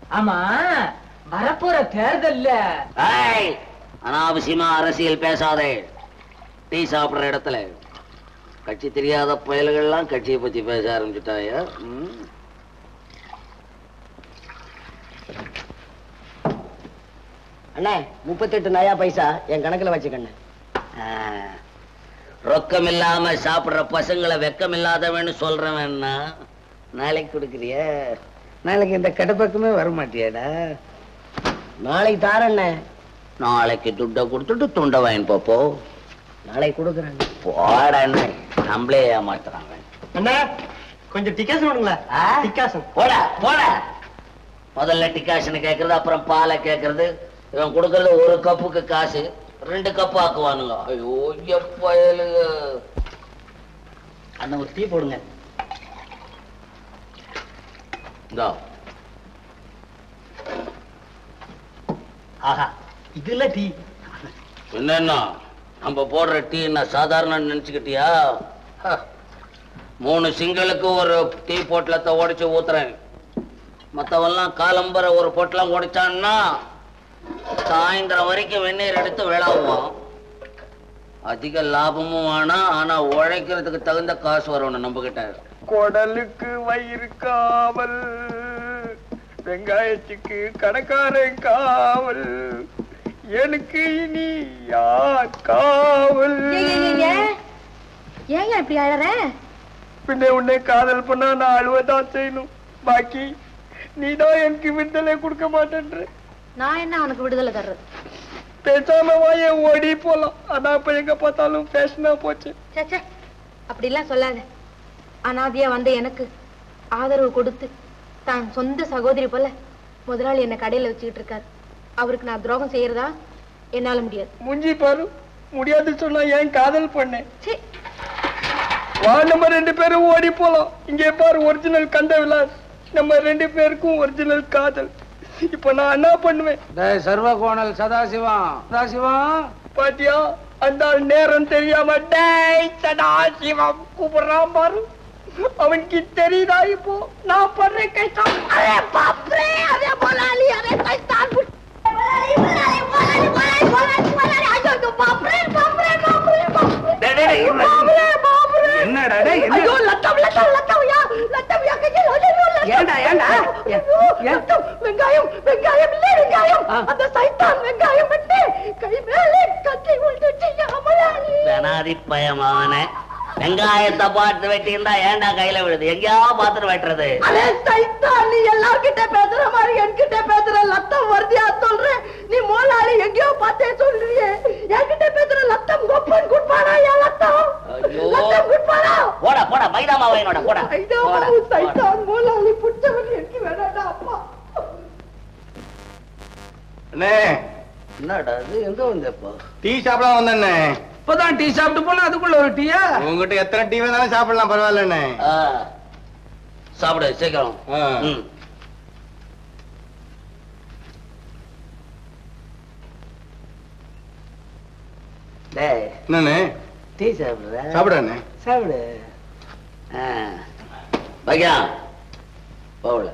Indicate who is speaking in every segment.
Speaker 1: ஆமா வரப்போற தேர்தல்ல
Speaker 2: ஏய், அனாவசியமா அரசியல் பேசாதே டீ சாப்பிடுற இடத்துல கட்சி தெரியாத பயல்கள்லாம் கட்சியை பத்தி பேச ஆரம்பிச்சுட்டாயா ம்?
Speaker 3: அண்ணே முப்பத்தெட்டு நயா பைசா என் கணக்குல வச்சுக்கண்ணே
Speaker 2: ஆ, ரொக்கம் இல்லாம சாப்பிடுற பசங்களை வெக்கம் இல்லாதவன்னு சொல்றவன்னா நாளைக்கு கொடுக்குறிய நாளைக்கு இந்த கடை பக்கமே வர மாட்டியாடா
Speaker 3: நாளைக்கு தாரண்ணே
Speaker 2: நாளைக்கு துட்டை கொடுத்துட்டு துண்டை வாங்கி போப்போ
Speaker 3: நாளைக்கு கொடுக்குறேன்
Speaker 2: போடன்னு நம்மளே ஏமாத்துறாங்க
Speaker 3: அண்ணா கொஞ்சம் டிக்காசன் விடுங்களா
Speaker 2: ஆ?
Speaker 3: டிக்காசன்
Speaker 2: போட போட முதல்ல டிகாஷன் கேக்குறது அப்புறம் பாலை கேக்குறது இவன் கொடுக்கறது ஒரு கப்புக்கு காசு ரெண்டு கப்பு ஆக்குவானுங்க ஐயோ எப்பயலுங்க
Speaker 3: அண்ணா ஒரு டீ போடுங்க
Speaker 2: இந்தா
Speaker 3: ஆஹா இதுல டீ
Speaker 2: என்னன்னா நம்ம போடுற டீ என்ன சாதாரண நினைச்சுக்கிட்டியா ஹ. மூணு சிங்களுக்கு ஒரு டீ பொட்டலத்தை உடைச்சு ஊத்துறேன் மத்தவெல்லாம் காலம்பர ஒரு பொட்டலம் உடைச்சான்னா சாயந்தரம் வரைக்கும் வெந்நீர் எடுத்து விளாவுவான் அதிக லாபமும் வேணாம் ஆனா உழைக்கிறதுக்கு தகுந்த காசு வரணும் நம்ம கிட்ட
Speaker 4: குடலுக்கு வயிறு காவல் வெங்காயத்துக்கு கடைக்காரன் காவல் எனக்கு இனி யார் காவல்
Speaker 5: ஏன் இப்படி அழற
Speaker 4: பின்ன உன்னை காதல் பண்ணா நான் அழுவதான் செய்யணும் பாக்கி நீதான் எனக்கு விடுதலை கொடுக்க மாட்டேன்ற
Speaker 5: நான் என்ன உனக்கு விடுதலை தர்றது
Speaker 4: பேசாம வாய ஓடி போலாம் ஆனா இப்ப எங்க பார்த்தாலும் ஃபேஷனா போச்சு
Speaker 5: ச்சே, ச்சே அப்படிலாம் சொல்லாத அனாதையா வந்த எனக்கு ஆதரவு கொடுத்து தான் சொந்த சகோதரி போல முதலாளி என்ன கடையில வச்சுக்கிட்டு இருக்காரு அவருக்கு நான் துரோகம் செய்யறதா என்னால முடியாது
Speaker 4: முஞ்சி பாரு முடியாது சொன்னா ஏன் காதல் பண்ணேன்
Speaker 5: சீ
Speaker 4: வா நம்ம ரெண்டு பேரும் ஓடி போலாம் இங்கே பாரு ஒரிஜினல் கந்த விலாஸ் நம்ம ரெண்டு பேருக்கும் ஒரிஜினல் காதல் இப்ப நான் என்ன பண்ணுவேன்
Speaker 6: சர்வகோணல் சதாசிவம் சதாசிவம்
Speaker 4: பாத்தியா அந்த ஆள் நேரம் தெரியாம டேய் சதாசிவம் கூப்பிடுறான் பாரு அவனுக்கு தெரியுதா இப்போ நான் படுற கஷ்டம் அரே பாப்ரே அரே முதலாளி அரே கஷ்டம் முதலாளி முதலாளி முதலாளி முதலாளி முதலாளி முதலாளி ஐயோ பாப்ரே பாப்ரே பாப்ரே பாப்ரே பாப்ரே பாப்ரே
Speaker 6: என்னடா டேய், என்ன?
Speaker 4: ஐயோ லட்டம் லட்டம் லட்டம் யா லட்டம் யா கையில் ஐயோ லட்டம்
Speaker 6: ஏன்டா, ஏன்டா?
Speaker 4: ஐயோ, லட்டம் வெங்காயம் வெங்காயம் இல்ல வெங்காயம் அந்த சைத்தான் வெங்காயம் விட்டு கை மேலே கத்தி விட்டுச்சு யா முதலாளி
Speaker 2: பெனாதி பயமாவனே வெங்காயத்தை பார்த்து வெட்டியிருந்தா ஏன்டா கையில விழுது எங்கேயா பார்த்துட்டு வெட்டுறது
Speaker 4: அரே சைத்தான் நீ எல்லார்கிட்ட பேசுற மாதிரி என்கிட்ட பேசுற லத்தம் வருதியா சொல்ற நீ மோலாளி எங்கேயோ பார்த்தே சொல்றியே என்கிட்ட பேசுற லத்தம் கொப்பன் குட்பானா யா லத்தம்
Speaker 2: ஐயோ.
Speaker 4: லத்தம் குட்பானா
Speaker 2: போடா போடா மைதா மாவு என்னோட போடா
Speaker 4: ஐயோ
Speaker 2: போடா, போடா.
Speaker 4: சைத்தான் மோலாளி புடிச்சவன் எனக்கு வேணாடா அப்பா
Speaker 6: அண்ணே
Speaker 2: என்னடா இது எங்க வந்தப்போ
Speaker 6: டீ சாப்பிட வந்தண்ணே
Speaker 1: இப்பதான் டீ சாப்பிட்டு போனா அதுக்குள்ள ஒரு டீயா
Speaker 6: உங்ககிட்ட எத்தனை டீ வேணாலும் சாப்பிடலாம் பரவாயில்லண்ணே
Speaker 2: ஆ, சாப்பிடு சீக்கிரம்
Speaker 6: ஆ.
Speaker 2: ம். டேய்
Speaker 6: என்னண்ணே
Speaker 2: டீ சாப்பிடுற
Speaker 6: சாப்பிடண்ணே
Speaker 2: சாப்பிடு ஆ. பையா போகல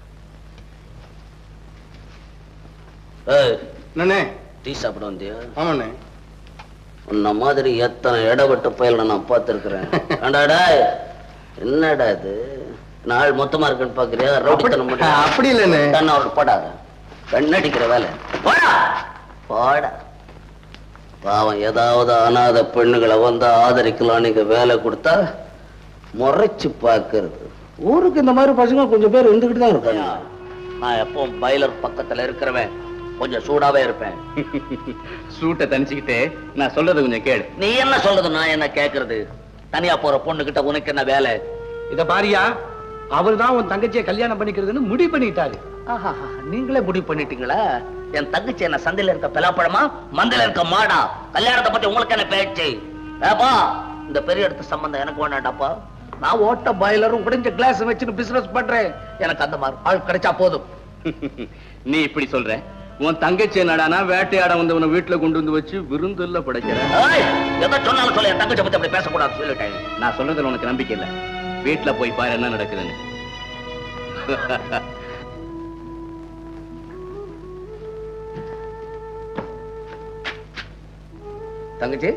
Speaker 2: ஏய்
Speaker 6: என்னண்ணே
Speaker 2: டீ சாப்பிட வந்தியா
Speaker 6: ஆமாண்ணே
Speaker 2: உன்ன மாதிரி எத்தனை இடப்பட்ட பயல நான் பார்த்திருக்கிறேன் ஏண்டாடா என்னடா இது நாள் மொத்தமா இருக்குன்னு பாக்குறியா ரவுடித்தனம்
Speaker 6: அப்படி- அப்படி இல்லைண்ணே.
Speaker 2: தன்னை அவருக்கு போடாத கண்ணடிக்கிற வேலை போடா போடா பாவம் ஏதாவது அனாதை பெண்ணுகளை வந்து ஆதரிக்கலாம் நீங்க வேலை கொடுத்தா முறைச்சு பார்க்கிறது ஊருக்கு இந்த மாதிரி பசங்க கொஞ்சம் பேர் இருந்துகிட்டு தான் இருக்காங்க நான் எப்பவும் பைலர் பக்கத்துல இருக்கிறவன் கொஞ்சம் சூடாவே இருப்பேன்
Speaker 6: சூட்டை தனிச்சுக்கிட்டு நான் சொல்றது கொஞ்சம் கேளு
Speaker 2: நீ என்ன சொல்றது நான் என்ன கேக்குறது தனியா போற பொண்ணு கிட்ட உனக்கு என்ன வேலை
Speaker 1: இத பாரியா அவர் தான் உன் தங்கச்சியை கல்யாணம் பண்ணிக்கிறதுன்னு முடிவு பண்ணிட்டாரு
Speaker 2: ஆஹா, நீங்களே முடிவு பண்ணிட்டீங்களா என் தங்கச்சி என்ன சந்தையில இருக்க பலாப்பழமா மந்தையில இருக்க மாடா கல்யாணத்தை பத்தி உங்களுக்கு என்ன பேச்சு ஏப்பா இந்த பெரிய இடத்து சம்பந்தம் எனக்கு வேணாண்டாப்பா நான் ஓட்ட பாய்லரும் உடைஞ்ச கிளாஸ் வச்சுட்டு பிசினஸ் பண்றேன் எனக்கு அந்த மாதிரி ஆள் கிடைச்சா போதும்
Speaker 6: நீ இப்படி சொல்ற உன் தங்கச்சி என்னடானா வேட்டையாட வந்தவனை வீட்டுல கொண்டு வந்து வச்சு விருந்துல படைக்கிற
Speaker 2: ஏய், எதை சொன்னாலும் சொல்ல என் தங்கச்சி பத்தி அப்படி பேசக்கூடாது சொல்லிட்டேன்
Speaker 6: நான் சொல்றதுல உனக்கு நம்பிக்கை இல்ல வீட்டுல போய் பாரு என்ன நடக்குதுன்னு
Speaker 2: தங்கச்சி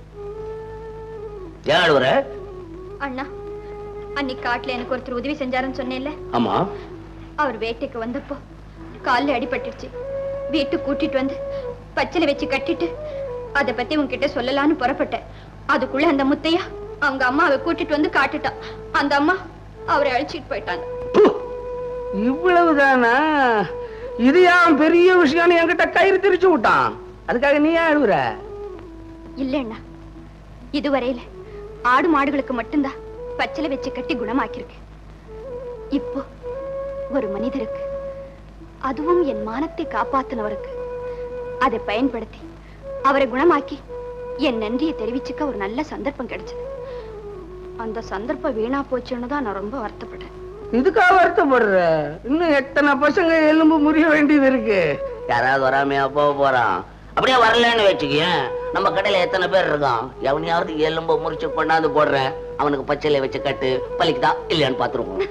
Speaker 2: ஏன் அழுவுற
Speaker 7: அண்ணா அன்னைக்கு காட்டுல எனக்கு ஒருத்தர் உதவி செஞ்சாருன்னு சொன்னேன்ல
Speaker 2: ஆமா
Speaker 7: அவர் வேட்டைக்கு வந்தப்போ கால்ல அடிபட்டுடுச்சு வீட்டுக்கு கூட்டிட்டு வந்து பச்சளை வச்சு கட்டிட்டு அத பத்தி உன்கிட்ட சொல்லலாம்னு புறப்பட்டேன் அதுக்குள்ள அந்த முத்தையா அவங்க அம்மாவை கூட்டிட்டு வந்து காட்டுட்டான் அந்த அம்மா அவரை அழைச்சிட்டு போயிட்டாங்க
Speaker 1: இவ்வளவுதானா இது ஏன் பெரிய விஷயம்னு என்கிட்ட கயிறு திரிச்சு விட்டான் அதுக்காக நீ ஏன் அழுகுற
Speaker 7: இல்ல அண்ணா இதுவரையில ஆடு மாடுகளுக்கு மட்டும்தான் பச்சளை வச்சு கட்டி குணமாக்கியிருக்கேன் இப்போ ஒரு மனிதருக்கு அதுவும் என் மானத்தை காப்பாத்தினவருக்கு அதை பயன்படுத்தி அவரை குணமாக்கி என் நன்றியை தெரிவிச்சுக்க ஒரு நல்ல சந்தர்ப்பம் கிடைச்சது அந்த சந்தர்ப்பம் வீணா போச்சுன்னு தான் நான் ரொம்ப வருத்தப்படுறேன்
Speaker 1: இதுக்கா வருத்தப்படுற இன்னும் எத்தனை பசங்க எலும்பு முறிய வேண்டியது இருக்கு
Speaker 2: யாராவது வராமையா போக போறான் அப்படியே வரலன்னு வச்சுக்கேன் நம்ம கடையில எத்தனை பேர் இருக்கான் எவனையாவது எலும்ப முறிச்சு கொண்டாந்து போடுறேன் அவனுக்கு பச்சையில வச்சு கட்டு பலிக்குதா இல்லையான்னு பாத்துருவோம்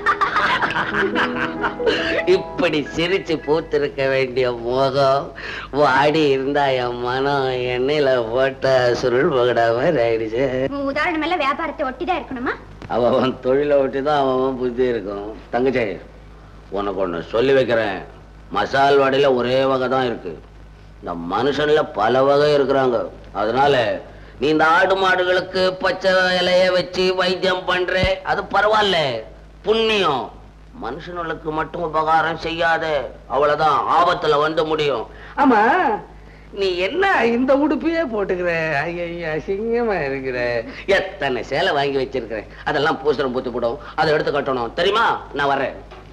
Speaker 2: இப்படி சிரிச்சு பூத்திருக்க வேண்டிய முகம் வாடி இருந்தா என் மனம் எண்ணெயில போட்ட சுருள் பகடா மாதிரி ஆயிடுச்சு
Speaker 7: உதாரணம் எல்லாம் வியாபாரத்தை ஒட்டிதான் இருக்கணுமா
Speaker 2: அவன் அவன் தொழிலை ஒட்டி தான் அவன் அவன் புத்தி இருக்கும் தங்கச்சி உனக்கு ஒண்ணு சொல்லி வைக்கிறேன் மசால் வடையில ஒரே வகை தான் இருக்கு இந்த மனுஷன்ல பல வகை இருக்கிறாங்க அதனால நீ இந்த ஆடு மாடுகளுக்கு பச்சை இலைய வச்சு வைத்தியம் பண்ற அது பரவாயில்ல புண்ணியம் மனுஷனுக்கு மட்டும் உபகாரம் செய்யாத அவ்வளவுதான் ஆபத்துல வந்து முடியும்
Speaker 1: ஆமா நீ என்ன இந்த உடுப்பையே போட்டுக்கிற ஐயா அசிங்கமா இருக்கிற
Speaker 2: எத்தனை சேலை வாங்கி வச்சிருக்கிறேன் அதெல்லாம் பூசணம் பூத்து போடும் அதை எடுத்து கட்டணும் தெரியுமா நான் வரேன்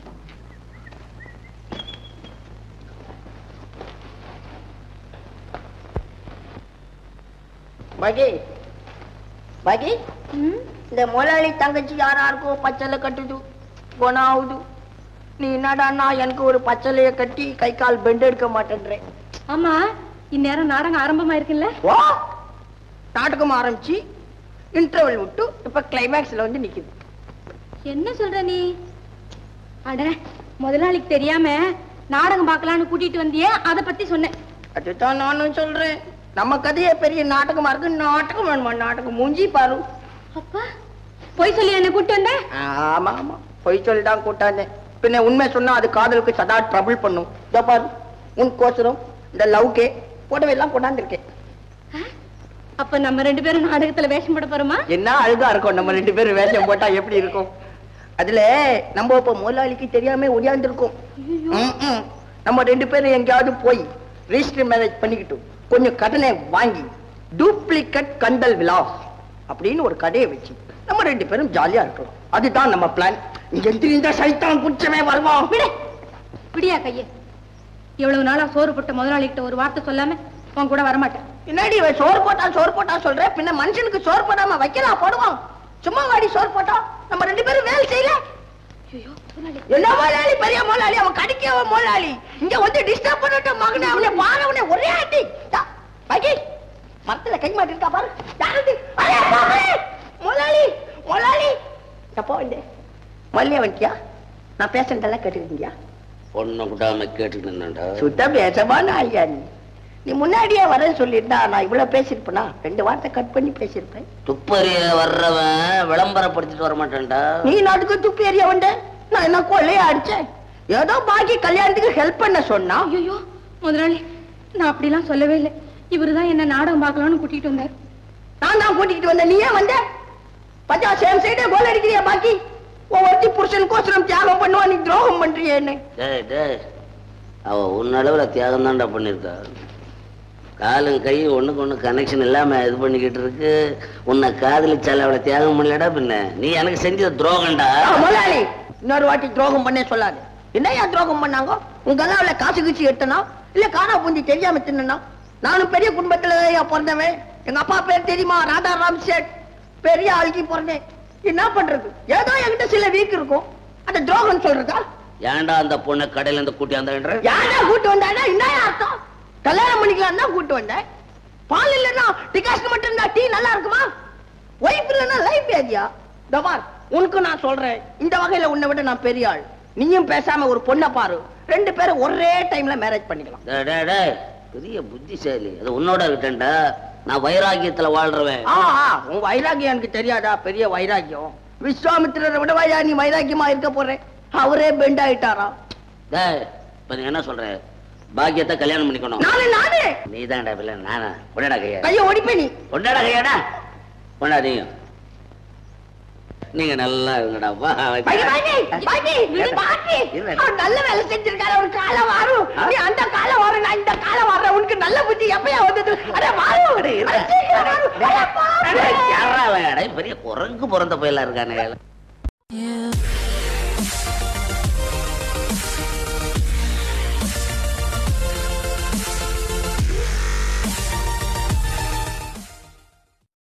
Speaker 4: பகி பகி இந்த முதலாளி தங்கச்சி யாராருக்கோ பச்சலை கட்டுது குணம் ஆகுது நீ என்னடான்னா எனக்கு ஒரு பச்சலைய கட்டி கை கால் பெண்ட் எடுக்க மாட்டேன்றேன்
Speaker 5: ஆமா இந்நேரம் நாடகம் ஆரம்பமா இருக்குல்ல
Speaker 4: ஓ நாடகம் ஆரம்பிச்சு இன்டர்வல் விட்டு இப்ப கிளைமேக்ஸ்ல வந்து நிக்குது
Speaker 5: என்ன சொல்ற நீ அட முதலாளிக்கு தெரியாம நாடகம் பார்க்கலான்னு கூட்டிட்டு வந்தியே அத பத்தி சொன்னேன்
Speaker 4: அதுதான் நானும் சொல்றேன் நம்ம கதையே பெரிய நாடகமா இருக்கு நாடகம் வேணுமா நாடகம் மூஞ்சி பாரு
Speaker 5: அப்பா பொய் சொல்லி என்ன கூட்டு வந்த
Speaker 4: ஆமா ஆமா பொய் சொல்லி தான் கூட்டாந்தேன் பின்ன உண்மை சொன்னா அது காதலுக்கு சதா ட்ரபிள் பண்ணும் இதோ பாரு உன் கோசரம் இந்த லவ்கே புடவை எல்லாம் கொண்டாந்துருக்கேன்
Speaker 5: அப்ப நம்ம ரெண்டு பேரும் நாடகத்துல வேஷம் போட போறோமா
Speaker 4: என்ன அழுகா இருக்கும் நம்ம ரெண்டு பேரும் வேஷம் போட்டா எப்படி இருக்கும் அதுல நம்ம இப்ப முதலாளிக்கு தெரியாம ஒடியாந்துருக்கோம் ம்ம். நம்ம ரெண்டு பேரும் எங்கேயாவது போய் ரிஜிஸ்டர் மேரேஜ் பண்ணிக்கிட்டோம் கொஞ்சம் கடனை வாங்கி டூப்ளிகேட் கண்டல் விலாஸ் அப்படின்னு ஒரு கடையை வச்சு நம்ம ரெண்டு பேரும் ஜாலியா இருக்கலாம் அதுதான் நம்ம பிளான் இங்க இந்த சைத்தான் குச்சமே வருவான்
Speaker 5: விடு விடியா கையே இவ்வளவு நாளா சோறு போட்ட முதலாளிகிட்ட ஒரு வார்த்தை சொல்லாம உன் கூட வரமாட்டேன்
Speaker 4: என்னடி இவன் சோறு போட்டா சோறு போட்டா சொல்ற பின்ன மனுஷனுக்கு சோறு போடாம வைக்கலாம் போடுவான் சும்மா வாடி சோறு போட்டா நம்ம ரெண்டு பேரும் வேலை செய்யல என்ன முதலாளி பெரிய முதலாளி அவன் கடிக்கவ முதலாளி இங்க வந்து டிஸ்டர்ப் பண்ணிட்டு மகனே அவனை பாரவனே ஒரே அடி தா, பகி மரத்துல கை மாட்டிருக்கா பாரு யாரது அரே பாபே முதலாளி முதலாளி எப்போ வந்து மல்லியா வந்துட்டியா நான் பேசுறதெல்லாம் கேட்டுக்கிட்டியா
Speaker 2: பொண்ணை விடாம கேட்டுட்டு நின்னேன்டா
Speaker 4: சுத்த பேசமான ஐயா நீ நீ முன்னாடியே வரேன்னு சொல்லியிருந்தா நான் இவ்வளவு பேசியிருப்பேனா ரெண்டு வார்த்தை கட் பண்ணி பேசியிருப்பேன்
Speaker 2: துப்பறிய வர்றவன் விளம்பரப்படுத்திட்டு வர மாட்டேன்டா
Speaker 4: நீ நாட்டுக்கு துப்பி எறிய வந்த நான் என்ன கொள்ளையா அடிச்சேன் ஏதோ பாக்கி கல்யாணத்துக்கு ஹெல்ப் பண்ண சொன்னா
Speaker 5: ஐயோ முதலாளி நான் அப்படிலாம் சொல்லவே இல்லை இவருதான் என்ன நாடகம் பார்க்கலாம்னு கூட்டிட்டு வந்தார்
Speaker 4: நான் தான் கூட்டிட்டு வந்தேன் நீ ஏன் வந்த பச்சா சேம் சைடே கோல் அடிக்கிறியா பாக்கி ஒவ்வொருத்தி புருஷனுக்கோசரம் தியாகம் பண்ணுவா நீ துரோகம் பண்றியே என்ன
Speaker 2: டேய் டேய் அவ உன்னளவுல தியாகம் தான்டா பண்ணிருக்கா காலும் கையும் ஒண்ணுக்கு ஒண்ணு கனெக்ஷன் இல்லாம இது பண்ணிக்கிட்டு இருக்கு உன்னை காதலிச்சால அவளை தியாகம் பண்ணலடா பின்ன நீ எனக்கு செஞ்ச துரோகம்டா
Speaker 4: ஆ, முதலாளி இன்னொரு வாட்டி துரோகம் பண்ணே சொல்லாது என்னையா துரோகம் பண்ணாங்க உங்க அவளை காசு கீச்சு எடுத்தனா இல்ல காணா பூந்தி தெரியாம தின்னா நானும் பெரிய குடும்பத்துல தான் பிறந்தவன் எங்க அப்பா பேர் தெரியுமா ராதா ராம் சேட் பெரிய ஆளுக்கு பிறந்தேன் என்ன பண்றது ஏதோ என்கிட்ட சில வீக் இருக்கும் அந்த துரோகம் சொல்றதா
Speaker 2: ஏன்டா அந்த பொண்ணை கடையில இருந்து கூட்டி வந்தேன்ற
Speaker 4: யாரா கூட்டு வந்தாடா என்ன அர்த்தம் கல்யாணம் பண்ணிக்கலாம் தான் கூட்டு வந்தேன் பால் இல்லைன்னா டிகாஷன் மட்டும் இருந்தா டீ நல்லா இருக்குமா ஒய்ஃப் இல்லைன்னா லைஃப் ஏதியா தபார் உனக்கு நான் சொல்றேன் இந்த வகையில உன்னை விட நான் பெரிய ஆள் நீயும் பேசாம ஒரு பொண்ணை பாரு ரெண்டு பேரும் ஒரே டைம்ல மேரேஜ் பண்ணிக்கலாம்
Speaker 2: டேய், டேய், டேய், பெரிய புத்திசாலி அது உன்னோட இருக்கட்டேன்டா நான் வைராகியத்துல வாழ்றவன்
Speaker 4: ஆ ஆ, உன் வைராகியம் எனக்கு தெரியாதா பெரிய வைராகியம் விஸ்வாமித்திரரை விட வையா நீ வைராகியமா இருக்க போறேன் அவரே பெண்ட் ஆயிட்டாரா
Speaker 2: டேய், இப்ப நீ என்ன சொல்ற பாக்கியத்தை கல்யாணம் பண்ணிக்கணும்
Speaker 4: நானே நானே
Speaker 2: நீ தான்டா பிள்ளை நானா பொண்டாடா கையா
Speaker 4: கைய ஓடிப்பே நீ
Speaker 2: பொண்டாடா கையாடா பொண்டாடியும் நீங்க நல்லா இருங்கடா வா
Speaker 4: பாட்டி, பாட்டி, பாட்டி, பாட்டி,
Speaker 2: இல்ல.
Speaker 4: அவர் நல்ல வேலை செஞ்சிருக்காரு அவர் காலம் வாரும் நீ அந்த காலம் வரும் நான் இந்த காலம் வர்றேன் உனக்கு நல்ல புத்தி எப்பயா வந்தது அட வாரும் அட, சீக்கிரம் வாரும். அட, பாப்பே.
Speaker 2: யாரா அவன்? அட, பெரிய குரங்கு பிறந்த போயெல்லாம் இருக்கானே